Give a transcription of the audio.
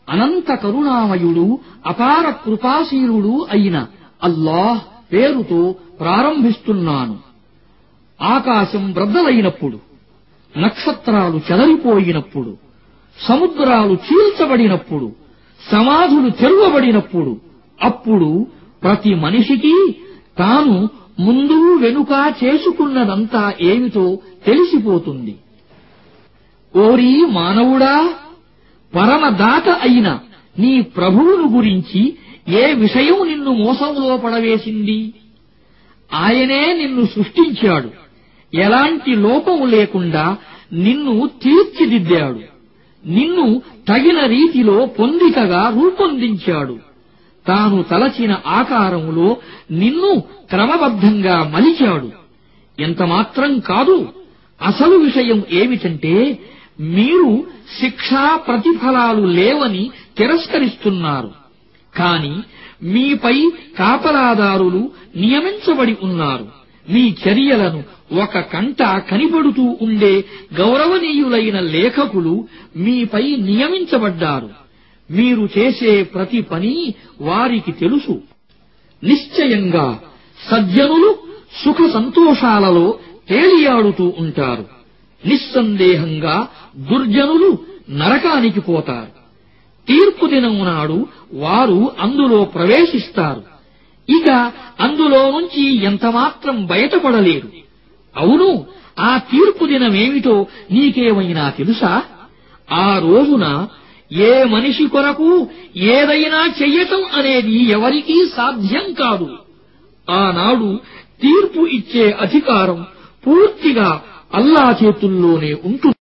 అనంత కరుణామయుడు అపార కృపాశీలుడు అయిన అల్లాహ్ పేరుతో ప్రారంభిస్తున్నాను ఆకాశం బ్రద్దలైనప్పుడు నక్షత్రాలు చెదరిపోయినప్పుడు సముద్రాలు చీల్చబడినప్పుడు సమాధులు తెరువబడినప్పుడు అప్పుడు ప్రతి మనిషికి తాను ముందు వెనుక చేసుకున్నదంతా ఏమిటో తెలిసిపోతుంది ఓరి మానవుడా పరమదాత అయిన నీ ప్రభువును గురించి ఏ విషయం నిన్ను మోసంలో పడవేసింది ఆయనే నిన్ను సృష్టించాడు ఎలాంటి లోపం లేకుండా నిన్ను తీర్చిదిద్దాడు నిన్ను తగిన రీతిలో పొందికగా రూపొందించాడు తాను తలచిన ఆకారంలో నిన్ను క్రమబద్ధంగా మలిచాడు ఎంతమాత్రం కాదు అసలు విషయం ఏమిటంటే మీరు శిక్షా ప్రతిఫలాలు లేవని తిరస్కరిస్తున్నారు కాని మీపై కాపలాదారులు నియమించబడి ఉన్నారు మీ చర్యలను ఒక కంట కనిపడుతూ ఉండే గౌరవనీయులైన లేఖకులు మీపై నియమించబడ్డారు మీరు చేసే ప్రతి పని వారికి తెలుసు నిశ్చయంగా సజ్జనులు సుఖ సంతోషాలలో తేలియాడుతూ ఉంటారు నిస్సందేహంగా దుర్జనులు నరకానికి పోతారు తీర్పు దినం నాడు వారు అందులో ప్రవేశిస్తారు ఇక అందులో నుంచి ఎంతమాత్రం బయటపడలేరు అవును ఆ తీర్పు దినమేమిటో నీకేమైనా తెలుసా ఆ రోజున ఏ మనిషి కొరకు ఏదైనా చెయ్యటం అనేది ఎవరికీ సాధ్యం కాదు ఆనాడు తీర్పు ఇచ్చే అధికారం పూర్తిగా అల్లా చేతుల్లోనే ఉంటుంది